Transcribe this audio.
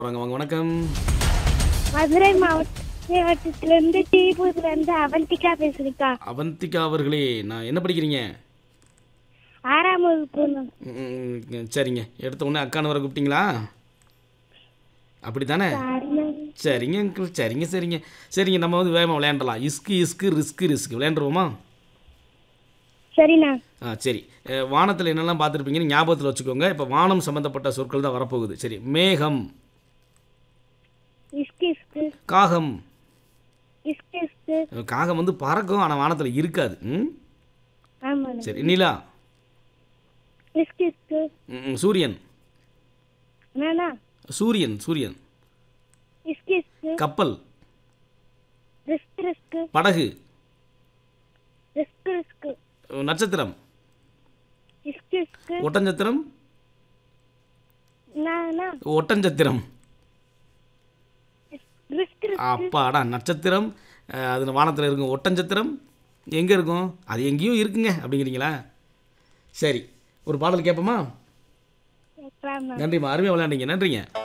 வாங்க வாங்க வணக்கம் மதுரை மாவட்டத்துல இருந்து தீபூர்ல இருந்து அவந்திகா பேசுறீக்கா அவந்திகா அவர்களே நான் என்ன படிக்கிறீங்க ஆறாம் வகுப்பு ம், சரிங்க எடுத்த உடனே அக்கான வர கூப்பிட்டீங்களா அப்படி தானே சரிங்க uncle. சரிங்க சரிங்க சரிங்க நம்ம வந்து வேகமாக விளையாண்டலாம் இஸ்கு இஸ்கு ரிஸ்கு ரிஸ்க் விளையாண்டுருவோமா சரிண்ணா ஆ சரி அஹ், வானத்தில் என்னெல்லாம் பார்த்துருப்பீங்கன்னு ஞாபகத்தில் வச்சுக்கோங்க இப்போ வானம் சம்மந்தப்பட்ட சொற்கள் தான் வரப்போகுது சரி மேகம் இஸ்கு இஸ்கு காகம் இஸ்கு இஸ்கு அஹ், காகம் வந்து பறக்கும் ஆனால் வானத்தில் இருக்காது ம் ஆமாண்ணா சரி நிலா இஸ்கு இஸ்கு ம், ம், சூரியன் என்னண்ணா சூரியன் சூரியன் இஸ்கு இஸ்கு கப்பல் ரிஸ்க் ரிஸ்க் படகு ரிஸ்க் ரிஸ்க் அஹ், நட்சத்திரம் இஸ்கு இஸ்கு ஒட்டஞ்சத்திரம் என்னண்ணா ஒட்டஞ்சத்திரம் ரிஸ்க் ரிஸ்க் அப்பாடா நட்சத்திரம் அஹ், அது வானத்தில் இருக்கும் ஒட்டஞ்சத்திரம் எங்கே இருக்கும் அது எங்கேயும் இருக்குங்க அப்படிங்கிறீங்களா சரி ஒரு பாடல் கேட்போமா கேட்கலாமா நன்றிம்மா அருமையாக விளையாண்டீங்க நன்றிங்க